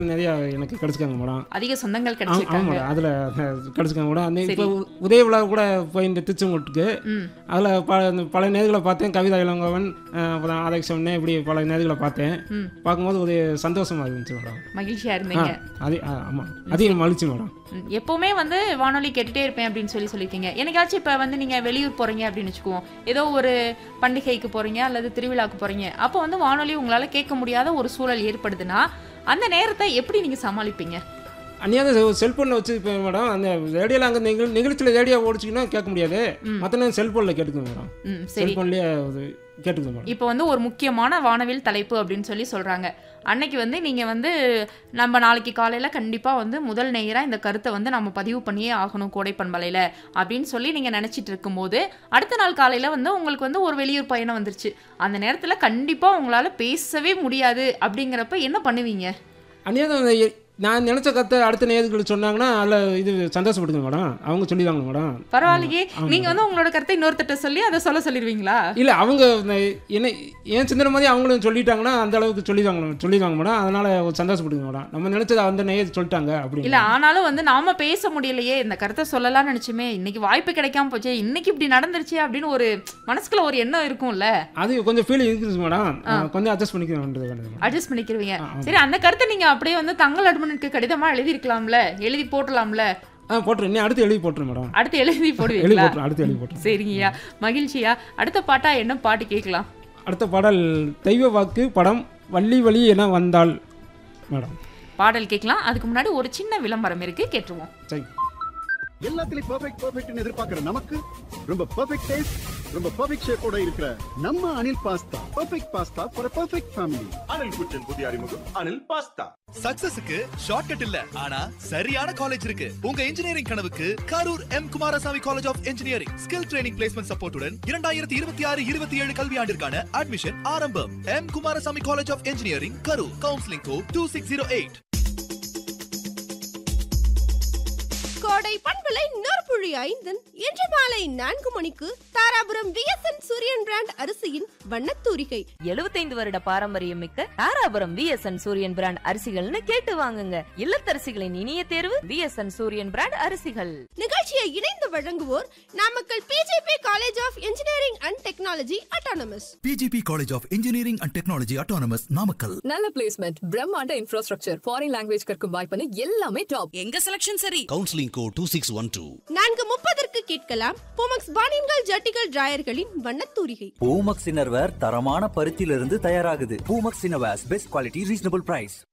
நிறைய எனக்கு கிடைச்சிக்காங்க மேடம் அதிக சொந்தங்கள் ஆமா கிடைச்சிருக்காங்க மேடம் அதில் கிடைச்சிக்காங்க மேடம் அந்த இப்போ உதய விழா கூட போய் இந்த திருச்செங்கோட்டுக்கு ம் அதில் ப இந்த பல நேர்களை பார்த்தேன் கவிதா இளங்கோவன் அஹ், அப்புறம் ஆதக் சொன்னேன் இப்படி பல நேர்களை பார்த்தேன் ம் பார்க்கும்போது ஒரு சந்தோஷமா இருந்துச்சு மேடம் மகிழ்ச்சியா ஆ இருந்தீங்க அது ஆ, ஆமாம் அதிகம் மகிழ்ச்சி மேடம் ம், எப்பவுமே வந்து வானொலி கேட்டுட்டே இருப்பேன் அப்படின்னு சொல்லி சொல்லியிருக்கீங்க என்னைக்காச்சும் இப்போ வந்து நீங்க வெளியூர் போறீங்க அப்படின்னு வச்சுக்குவோம் ஏதோ ஒரு பண்டிகைக்கு போறீங்க அல்லது திருவிழாக்கு போறீங்க அப்போ வந்து வானொலி உங்களால கேட்க முடியாத ஒரு சூழல் ஏற்படுதுன்னா அந்த நேரத்தை எப்படி நீங்க சமாளிப்பீங்க அந்நியாத செல்ஃபோனில் வச்சு இப்போ மேடம் அந்த ரேடியோவில் அங்கே நிகழ் நிகழ்ச்சியில் ரேடியோ ஓடிச்சிங்கன்னா கேட்க முடியாது மற்ற நேரம் செல்ஃபோனில் கேட்டுக்குங்க மேடம் ம் சரி செல்ஃபோன்லேயே அது கேட்டுக்குங்க மேடம் இப்போ வந்து ஒரு முக்கியமான வானவில் தலைப்பு அப்படின்னு சொல்லி சொல்றாங்க அன்னைக்கு வந்து நீங்க வந்து நம்ம நாளைக்கு காலையில கண்டிப்பா வந்து முதல் நேயரா இந்த கருத்தை வந்து நம்ம பதிவு பண்ணியே ஆகணும் கோடை பண்பலையில அப்படின்னு சொல்லி நீங்க நினைச்சிட்டு இருக்கும்போது அடுத்த நாள் காலையில வந்து உங்களுக்கு வந்து ஒரு வெளியூர் பயணம் வந்துருச்சு அந்த நேரத்துல கண்டிப்பா உங்களால பேசவே முடியாது அப்படிங்கிறப்ப என்ன பண்ணுவீங்க அந்நியாத நான் நினச்ச கத்தை அடுத்த நேர்கள் சொன்னாங்கன்னா அதில் இது சந்தோஷப்படுங்க மேடம் அவங்க சொல்லிடுவாங்க மேடம் பரவாயில்லையே நீங்க வந்து உங்களோட கருத்தை இன்னொருத்தட்ட சொல்லி அதை சொல்ல சொல்லிடுவீங்களா இல்லை அவங்க இந்த என்ன ஏன் சிந்தனை மாதிரி அவங்களும் சொல்லிட்டாங்கன்னா அந்த அளவுக்கு சொல்லிடுவாங்க சொல்லிடுவாங்க மேடம் அதனால் சந்தோஷப்படுங்க மேடம் நம்ம நினச்சது அந்த நேயர் சொல்லிட்டாங்க இல்ல அப்படி ஆனாலும் வந்து நாம பேச முடியலையே இந்த கருத்தை சொல்லலாம்னு நினைச்சுமே இன்னைக்கு வாய்ப்பு கிடைக்காம போச்சே இன்னைக்கு இப்படி நடந்துருச்சு அப்படின்னு ஒரு மனசுக்குள்ள ஒரு எண்ணம் இருக்கும்ல அது கொஞ்சம் ஃபீல் இருக்குது மேடம் கொஞ்சம் அட்ஜஸ்ட் பண்ணிக்க வேண்டியது வேண்டியது மேடம் அட்ஜஸ்ட் பண்ணிக்கிறவீங்க சரி அந்த கருத்தை நீங்க அப்படியே வந்து தங்கள் அட்மனுக்கு கடிதமா எழுதி இருக்கலாம்ல எழுதி போட்டலாம்ல ஆ போட்டுரு இன்னும் அடுத்து எழுதி போட்டுரு மேடம் அடுத்து எழுதி எழுதி போடுவீங்களா போட்டுரு அடுத்து எழுதி போட்டுரு சரிங்கய்யா மகிழ்ச்சியா அடுத்த பாட்டா என்ன பாட்டு கேட்கலாம் அடுத்த பாடல் தெய்வ வாக்கு படம் வள்ளி வழி என வந்தாள் மேடம் பாடல் கேட்கலாம் அதுக்கு முன்னாடி ஒரு சின்ன விளம்பரம் இருக்கு கேட்டுருவோம் சரி எல்லாத்துலயும் பெர்ஃபெக்ட் பெர்ஃபெக்ட்னு எதிர்பார்க்கிற நமக்கு ரொம்ப பெர்ஃபெக்ட் டேஸ்ட் ரொம்ப பெர்ஃபெக்ட் ஷேப்போட இருக்கிற நம்ம Anil pasta perfect pasta for perfect family Anil குச்சின் புதிய அறிமுகம் அனில் பாஸ்தா சக்சஸுக்கு ஷார்ட்கட் இல்ல ஆனா சரியான காலேஜ் இருக்கு உங்க இன்ஜினியரிங் கனவுக்கு Karur M Kumarasamy college of engineering skill training placement சப்போர்ட்டுடன் இரண்டாயிரத்தி இருபத்தி ஆறு இருபத்தி ஏழு கல்வியாண்டிற்கான அட்மிஷன் ஆரம்பம் M Kumarasamy college of engineering Karur counselling code two six zero eight கோடை பண்பலை நற்புழி ஐந்தன் இன்று மாலை நான்கு மணிக்கு தாராபுரம் விஎஸ்என் சூரியன் பிராண்ட் அரிசியின் வண்ணத்தூரிகை 75 வருட பாரம்பரியம் மிக்க தாராபுரம் விஎஸ்என் சூரியன் பிராண்ட் அரிசிகள்னு கேட்டு வாங்குங்க இல்லத்தரசிகளின் இனிய தேர்வு விஎஸ்என் சூரியன் பிராண்ட் அரிசிகள் நிகழ்ச்சியை இணைந்து வழங்குவோர் Namakkal BJP college of engineering and technology autonomous PGP college of engineering and technology autonomous Namakkal நல்ல பிளேஸ்மெண்ட் பிரம்மாண்ட இன்ஃப்ராஸ்ட்ரக்சர் ஃபாரின் லாங்குவேஜ் கற்கும் வாய்ப்புன்னு எல்லாமே டாப் எங்க செலக்ஷன் சரி counselling code two six one two நான்கு முப்பதற்கு கேட்கலாம் போமக்ஸ் பானின்கள் ஜட்டிகள் டிராயர்களின் வண்ணத்தூரிகை பூமக்ஸ் இன்னர்வேர் தரமான பருத்தியிலிருந்து தயாராகுது Poomex innerwears best quality reasonable price